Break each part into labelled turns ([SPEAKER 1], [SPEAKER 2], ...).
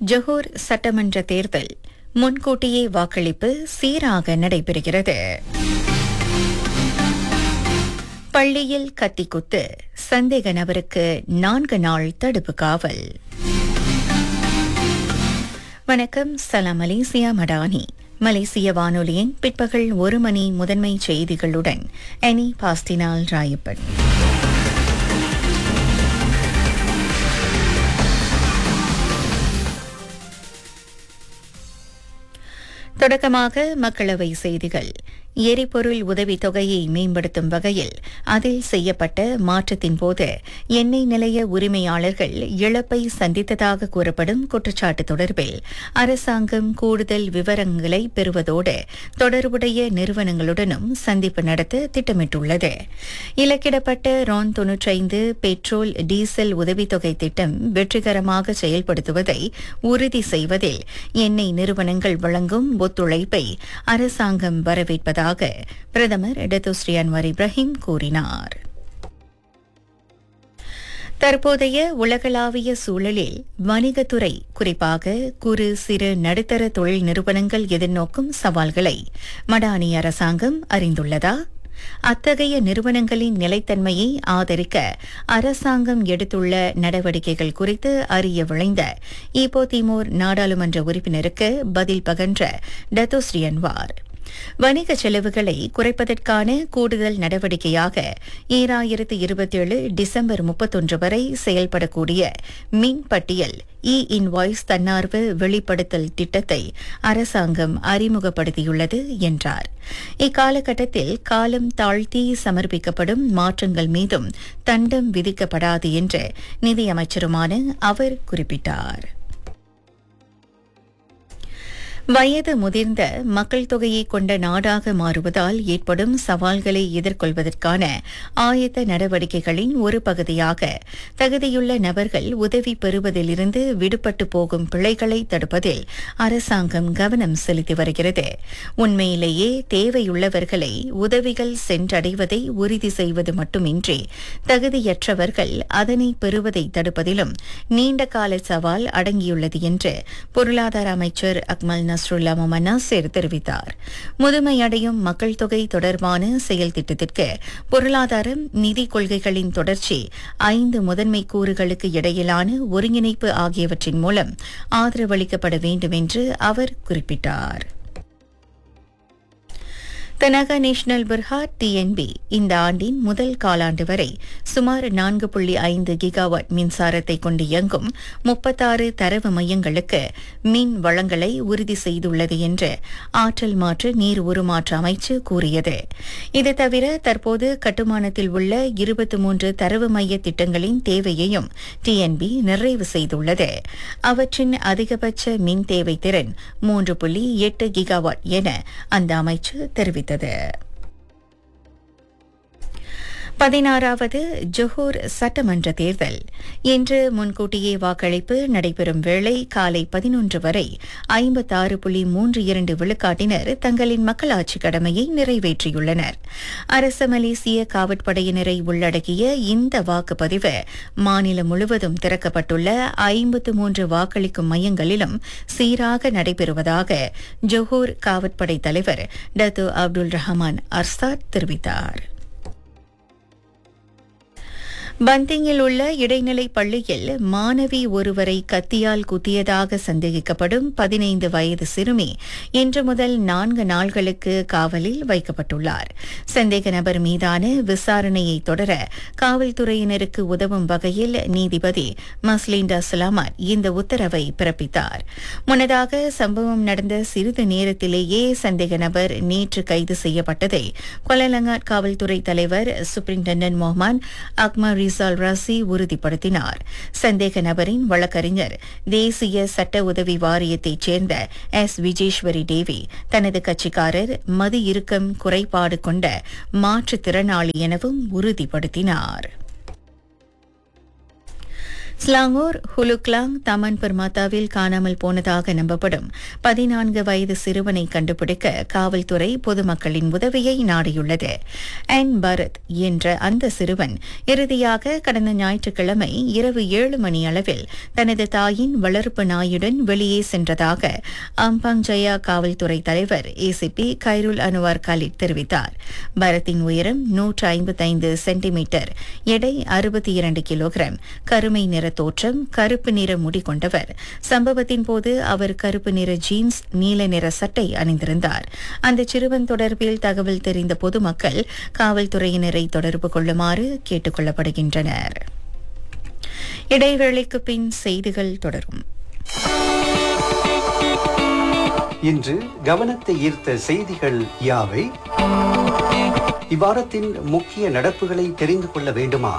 [SPEAKER 1] ஜொஹூர் சட்டமன்ற தேர்தல் முன்கூட்டியே வாக்களிப்பு சீராக நடைபெறுகிறது பள்ளியில் கத்திக்குத்து சந்தேக நபருக்கு நான்கு நாள் தடுப்பு காவல் வணக்கம் சலாம் மலேசியா மடானி மலேசிய வானொலியின் பிற்பகல் ஒரு மணி முதன்மை செய்திகளுடன் எனி பாஸ்டினால் ராயப்பன் தொடக்கமாக மக்களவை செய்திகள் எரிபொருள் உதவித் தொகையை மேம்படுத்தும் வகையில் அதில் செய்யப்பட்ட மாற்றத்தின் போது எண்ணெய் நிலைய உரிமையாளர்கள் இழப்பை சந்தித்ததாக கூறப்படும் குற்றச்சாட்டு தொடர்பில் அரசாங்கம் கூடுதல் விவரங்களை பெறுவதோடு தொடர்புடைய நிறுவனங்களுடனும் சந்திப்பு நடத்த திட்டமிட்டுள்ளது இலக்கிடப்பட்ட ரான் தொன்னூற்றைந்து பெட்ரோல் டீசல் உதவித்தொகை திட்டம் வெற்றிகரமாக செயல்படுத்துவதை உறுதி செய்வதில் எண்ணெய் நிறுவனங்கள் வழங்கும் ஒத்துழைப்பை அரசாங்கம் வரவேற்பதாக பிரதமர் டத்துஸ்ரீ அன்வர் இப்ராஹிம் கூறினார் தற்போதைய உலகளாவிய சூழலில் வணிகத்துறை குறிப்பாக குறு சிறு நடுத்தர தொழில் நிறுவனங்கள் எதிர்நோக்கும் சவால்களை மடானி அரசாங்கம் அறிந்துள்ளதா அத்தகைய நிறுவனங்களின் நிலைத்தன்மையை ஆதரிக்க அரசாங்கம் எடுத்துள்ள நடவடிக்கைகள் குறித்து அறிய விளைந்த ஈப்போ திமோர் நாடாளுமன்ற உறுப்பினருக்கு பதில் பகன்ற டத்தோஸ்ரீ அன்வார் வணிக செலவுகளை குறைப்பதற்கான கூடுதல் நடவடிக்கையாக ஈராயிரத்து இருபத்தேழு டிசம்பர் முப்பத்தொன்று வரை செயல்படக்கூடிய மின் பட்டியல் இ இன்வாய்ஸ் தன்னார்வ வெளிப்படுத்தல் திட்டத்தை அரசாங்கம் அறிமுகப்படுத்தியுள்ளது என்றார் இக்காலகட்டத்தில் காலம் தாழ்த்தி சமர்ப்பிக்கப்படும் மாற்றங்கள் மீதும் தண்டம் விதிக்கப்படாது என்று நிதியமைச்சருமான அவர் குறிப்பிட்டார் வயது முதிர்ந்த மக்கள் தொகையை கொண்ட நாடாக மாறுவதால் ஏற்படும் சவால்களை எதிர்கொள்வதற்கான ஆயத்த நடவடிக்கைகளின் ஒரு பகுதியாக தகுதியுள்ள நபர்கள் உதவி பெறுவதிலிருந்து விடுபட்டு போகும் பிழைகளை தடுப்பதில் அரசாங்கம் கவனம் செலுத்தி வருகிறது உண்மையிலேயே தேவையுள்ளவர்களை உதவிகள் சென்றடைவதை உறுதி செய்வது மட்டுமின்றி தகுதியற்றவர்கள் அதனை பெறுவதை தடுப்பதிலும் நீண்டகால சவால் அடங்கியுள்ளது என்று பொருளாதார அமைச்சர் அக்மல் நஸ்ருல்லா மொமனாசிர் தெரிவித்தார் முதுமையடையும் மக்கள் தொகை தொடர்பான செயல் திட்டத்திற்கு பொருளாதாரம் நிதி கொள்கைகளின் தொடர்ச்சி ஐந்து முதன்மை கூறுகளுக்கு இடையிலான ஒருங்கிணைப்பு ஆகியவற்றின் மூலம் ஆதரவளிக்கப்பட வேண்டும் என்று அவர் குறிப்பிட்டார் தனகா நேஷனல் பிர்ஹாட் டிஎன்பி இந்த ஆண்டின் முதல் காலாண்டு வரை சுமார் நான்கு புள்ளி ஐந்து கிகாவாட் மின்சாரத்தை கொண்டு இயங்கும் முப்பத்தாறு தரவு மையங்களுக்கு மின் வளங்களை உறுதி செய்துள்ளது என்று ஆற்றல் மாற்று நீர் உருமாற்ற அமைச்சு கூறியது இது தவிர தற்போது கட்டுமானத்தில் உள்ள இருபத்தி மூன்று தரவு மைய திட்டங்களின் தேவையையும் டிஎன்பி நிறைவு செய்துள்ளது அவற்றின் அதிகபட்ச மின் தேவை திறன் மூன்று புள்ளி எட்டு கிகாவாட் என அந்த அமைச்சு தெரிவித்தது பதினாறாவது ஜொஹூர் சட்டமன்ற தேர்தல் இன்று முன்கூட்டியே வாக்களிப்பு நடைபெறும் வேளை காலை பதினொன்று வரை ஐம்பத்தாறு புள்ளி மூன்று இரண்டு விழுக்காட்டினர் தங்களின் மக்களாட்சி கடமையை நிறைவேற்றியுள்ளனர் அரச மலேசிய காவற்படையினரை உள்ளடக்கிய இந்த வாக்குப்பதிவு மாநிலம் முழுவதும் திறக்கப்பட்டுள்ள ஐம்பத்து மூன்று வாக்களிக்கும் மையங்களிலும் சீராக நடைபெறுவதாக ஜொஹூர் காவற்படை தலைவர் டத்து அப்துல் ரஹமான் அர்சாத் தெரிவித்தார் பந்திங்கில் உள்ள இடைநிலை பள்ளியில் மாணவி ஒருவரை கத்தியால் குத்தியதாக சந்தேகிக்கப்படும் பதினைந்து வயது சிறுமி இன்று முதல் நான்கு நாள்களுக்கு காவலில் வைக்கப்பட்டுள்ளார் சந்தேக நபர் மீதான விசாரணையை தொடர காவல்துறையினருக்கு உதவும் வகையில் நீதிபதி மஸ்லிண்டா சலாமத் இந்த உத்தரவை பிறப்பித்தார் முன்னதாக சம்பவம் நடந்த சிறிது நேரத்திலேயே சந்தேக நபர் நேற்று கைது செய்யப்பட்டதை கொலலங்காட் காவல்துறை தலைவர் சூப்பரிண்டென்டன்ட் மொஹமான் அக்மர் ரிசால் ராசி உறுதிப்படுத்தினார் சந்தேக நபரின் வழக்கறிஞர் தேசிய சட்ட உதவி வாரியத்தைச் சேர்ந்த எஸ் விஜேஸ்வரி தேவி தனது கட்சிக்காரர் மது இறுக்கம் குறைபாடு கொண்ட மாற்றுத்திறனாளி எனவும் உறுதிப்படுத்தினார் ஸ்லாங்கூர் ஹுலுக்லாங் தமன் பர்மாத்தாவில் காணாமல் போனதாக நம்பப்படும் பதினான்கு வயது சிறுவனை கண்டுபிடிக்க காவல்துறை பொதுமக்களின் உதவியை நாடியுள்ளது அன் பரத் என்ற அந்த சிறுவன் இறுதியாக கடந்த ஞாயிற்றுக்கிழமை இரவு ஏழு மணி அளவில் தனது தாயின் வளர்ப்பு நாயுடன் வெளியே சென்றதாக அம்பாங் ஜயா காவல்துறை தலைவர் ஏசிபி கைருல் அனுவார் காலிட் தெரிவித்தார் பரத்தின் உயரம் நூற்று ஐம்பத்தைந்து சென்டிமீட்டர் எடை அறுபத்தி இரண்டு கிலோகிராம் கருமை நிற தோற்றம் கருப்பு நிற முடி கொண்டவர் சம்பவத்தின் போது அவர் கருப்பு நிற ஜீன்ஸ் நீல நிற சட்டை அணிந்திருந்தார் அந்த சிறுவன் தொடர்பில் தகவல் தெரிந்த பொதுமக்கள் காவல்துறையினரை தொடர்பு கொள்ளுமாறு கேட்டுக் கொள்ளப்படுகின்றனர் இடைவேளைக்கு பின் செய்திகள் தொடரும்
[SPEAKER 2] இன்று கவனத்தை ஈர்த்த செய்திகள் யாவை இவ்வாரத்தின் முக்கிய நடப்புகளை தெரிந்து கொள்ள வேண்டுமா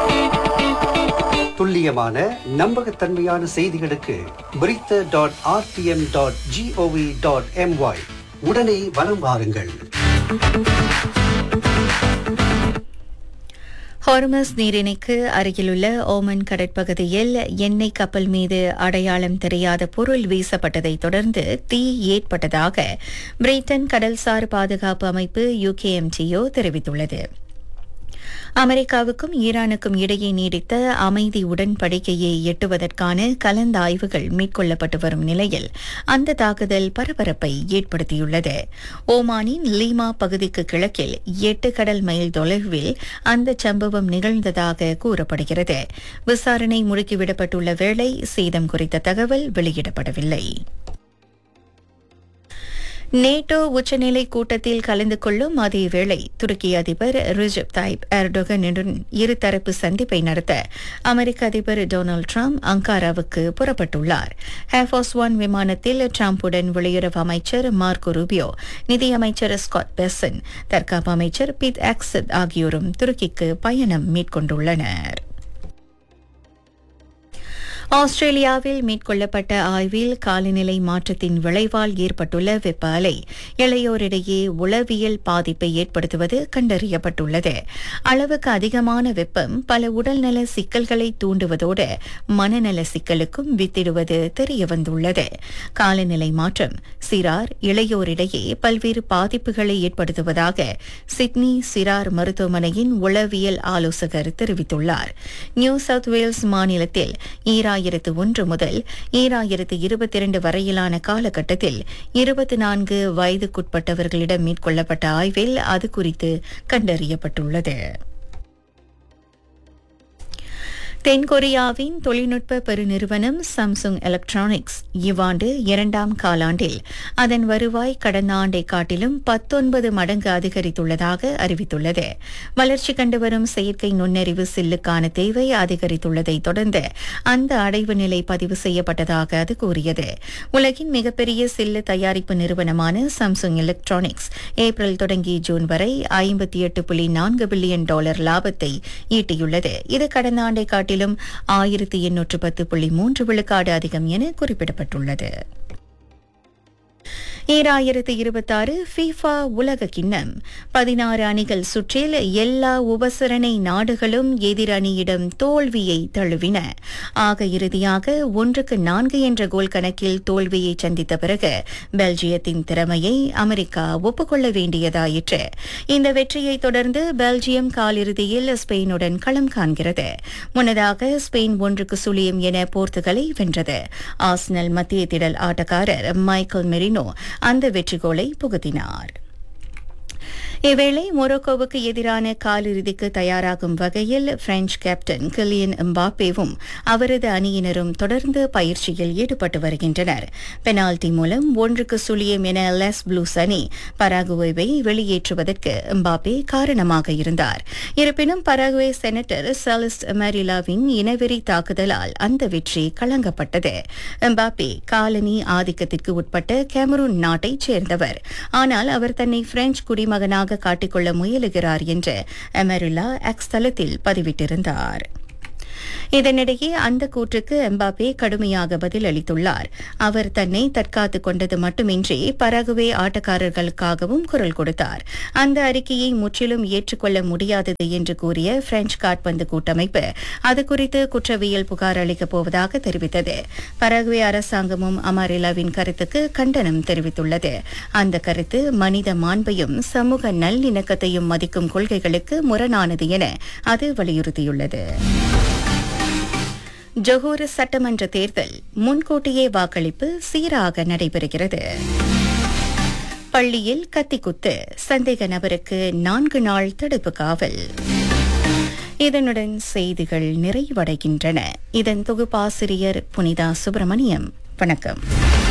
[SPEAKER 2] துல்லியமான நம்பகத்தன்மையான செய்திகளுக்கு பிரித்த dot RTM dot GOV dot MY உடனே வலம் வாருங்கள்
[SPEAKER 1] ஹார்மஸ் நீரிணைக்கு அருகிலுள்ள ஓமன் கடற்பகுதியில் எண்ணெய் கப்பல் மீது அடையாளம் தெரியாத பொருள் வீசப்பட்டதைத் தொடர்ந்து தீ ஏற்பட்டதாக பிரிட்டன் கடல்சார் பாதுகாப்பு அமைப்பு யுகேஎம்டிஓ தெரிவித்துள்ளது அமெரிக்காவுக்கும் ஈரானுக்கும் இடையே நீடித்த அமைதி உடன்படிக்கையை எட்டுவதற்கான கலந்தாய்வுகள் மேற்கொள்ளப்பட்டு வரும் நிலையில் அந்த தாக்குதல் பரபரப்பை ஏற்படுத்தியுள்ளது ஓமானின் லீமா பகுதிக்கு கிழக்கில் எட்டு கடல் மைல் தொலைவில் அந்த சம்பவம் நிகழ்ந்ததாக கூறப்படுகிறது விசாரணை முடுக்கிவிடப்பட்டுள்ள வேளை சேதம் குறித்த தகவல் வெளியிடப்படவில்லை நேட்டோ உச்சநிலை கூட்டத்தில் கலந்து கொள்ளும் அதேவேளை துருக்கி அதிபர் ரிஜப் தாய்ப் எர்டோகனுடன் இருதரப்பு சந்திப்பை நடத்த அமெரிக்க அதிபர் டொனால்டு டிரம்ப் அங்காராவுக்கு புறப்பட்டுள்ளார் ஹேஃபாஸ் ஒன் விமானத்தில் டிரம்புடன் வெளியுறவு அமைச்சர் மார்க்கோ ரூபியோ நிதியமைச்சர் ஸ்காட் பெசன் தற்காப்பு அமைச்சர் பித் ஆக்சத் ஆகியோரும் துருக்கிக்கு பயணம் மேற்கொண்டுள்ளனர் ஆஸ்திரேலியாவில் மேற்கொள்ளப்பட்ட ஆய்வில் காலநிலை மாற்றத்தின் விளைவால் ஏற்பட்டுள்ள வெப்ப அலை இளையோரிடையே உளவியல் பாதிப்பை ஏற்படுத்துவது கண்டறியப்பட்டுள்ளது அளவுக்கு அதிகமான வெப்பம் பல உடல்நல சிக்கல்களை தூண்டுவதோடு மனநல சிக்கலுக்கும் வித்திடுவது தெரியவந்துள்ளது காலநிலை மாற்றம் சிறார் இளையோரிடையே பல்வேறு பாதிப்புகளை ஏற்படுத்துவதாக சிட்னி சிறார் மருத்துவமனையின் உளவியல் ஆலோசகர் தெரிவித்துள்ளார் நியூ சவுத் வேல்ஸ் மாநிலத்தில் ஈராயிரத்து ஒன்று முதல் ஈராயிரத்து இருபத்தி இரண்டு வரையிலான காலகட்டத்தில் இருபத்தி நான்கு வயதுக்குட்பட்டவர்களிடம் மேற்கொள்ளப்பட்ட ஆய்வில் அது குறித்து கண்டறியப்பட்டுள்ளது தென்கொரியாவின் தொழில்நுட்ப பெருநிறுவனம் சாம்சுங் எலக்ட்ரானிக்ஸ் இவ்வாண்டு இரண்டாம் காலாண்டில் அதன் வருவாய் கடந்த ஆண்டை காட்டிலும் பத்தொன்பது மடங்கு அதிகரித்துள்ளதாக அறிவித்துள்ளது வளர்ச்சி கண்டு வரும் செயற்கை நுண்ணறிவு சில்லுக்கான தேவை அதிகரித்துள்ளதை தொடர்ந்து அந்த அடைவு நிலை பதிவு செய்யப்பட்டதாக அது கூறியது உலகின் மிகப்பெரிய சில்லு தயாரிப்பு நிறுவனமான சாம்சுங் எலக்ட்ரானிக்ஸ் ஏப்ரல் தொடங்கி ஜூன் வரை ஐம்பத்தி எட்டு புள்ளி நான்கு பில்லியன் டாலர் லாபத்தை ஈட்டியுள்ளது இது கடந்த ஆண்டை காட்டிலும் ஆயிரத்தி எண்ணூற்று பத்து புள்ளி மூன்று விழுக்காடு அதிகம் என குறிப்பிடப்பட்டுள்ளது ஈராயிரத்து இருபத்தாறு ஃபீஃபா உலக கிண்ணம் பதினாறு அணிகள் சுற்றில் எல்லா உபசரணை நாடுகளும் எதிர் அணியிடம் தோல்வியை தழுவின ஆக இறுதியாக ஒன்றுக்கு நான்கு என்ற கோல் கணக்கில் தோல்வியை சந்தித்த பிறகு பெல்ஜியத்தின் திறமையை அமெரிக்கா ஒப்புக்கொள்ள வேண்டியதாயிற்று இந்த வெற்றியை தொடர்ந்து பெல்ஜியம் காலிறுதியில் ஸ்பெயினுடன் களம் காண்கிறது முன்னதாக ஸ்பெயின் ஒன்றுக்கு சுழியம் என போர்த்துகலை வென்றது ஆஸ்னல் மத்திய திடல் ஆட்டக்காரர் மைக்கேல் மெரினோ அந்த வெற்றி கோலை புகுத்தினார் இவ்வேளை மொரோக்கோவுக்கு எதிரான காலிறுதிக்கு தயாராகும் வகையில் பிரெஞ்சு கேப்டன் கிலியன் எம்பாப்பேவும் அவரது அணியினரும் தொடர்ந்து பயிற்சியில் ஈடுபட்டு வருகின்றனர் பெனால்டி மூலம் ஒன்றுக்கு சுழியம் என லெஸ் ப்ளூஸ் அணி பராகுவேவை வெளியேற்றுவதற்கு எம்பாப்பே காரணமாக இருந்தார் இருப்பினும் பராகுவே செனட்டர் செலிஸ்ட் மெரிலாவின் இனவெறி தாக்குதலால் அந்த வெற்றி களங்கப்பட்டது எம்பாப்பே காலனி ஆதிக்கத்திற்கு உட்பட்ட கேமரூன் நாட்டைச் சேர்ந்தவர் ஆனால் அவர் தன்னை பிரெஞ்சு குடிமகனாக காட்டிக்கொள்ள முயலுகிறார் என்று அமெரிலா எக்ஸ் தளத்தில் பதிவிட்டிருந்தார் இதனிடையே அந்த கூற்றுக்கு எம்பாப்பே கடுமையாக பதிலளித்துள்ளார் அவர் தன்னை தற்காத்துக் கொண்டது மட்டுமின்றி பரகுவே ஆட்டக்காரர்களுக்காகவும் குரல் கொடுத்தார் அந்த அறிக்கையை முற்றிலும் ஏற்றுக்கொள்ள முடியாதது என்று கூறிய பிரெஞ்சு காட்பந்து கூட்டமைப்பு அது குறித்து குற்றவியல் புகார் அளிக்கப் போவதாக தெரிவித்தது பரகுவே அரசாங்கமும் அமாரிலாவின் கருத்துக்கு கண்டனம் தெரிவித்துள்ளது அந்த கருத்து மனித மாண்பையும் சமூக நல்லிணக்கத்தையும் மதிக்கும் கொள்கைகளுக்கு முரணானது என அது வலியுறுத்தியுள்ளது ஜொஹூர் சட்டமன்ற தேர்தல் முன்கூட்டியே வாக்களிப்பு சீராக நடைபெறுகிறது பள்ளியில் கத்திக்குத்து சந்தேக நபருக்கு நான்கு நாள் தடுப்பு காவல் இதனுடன் செய்திகள் நிறைவடைகின்றன இதன் தொகுப்பாசிரியர் புனிதா சுப்பிரமணியம் வணக்கம்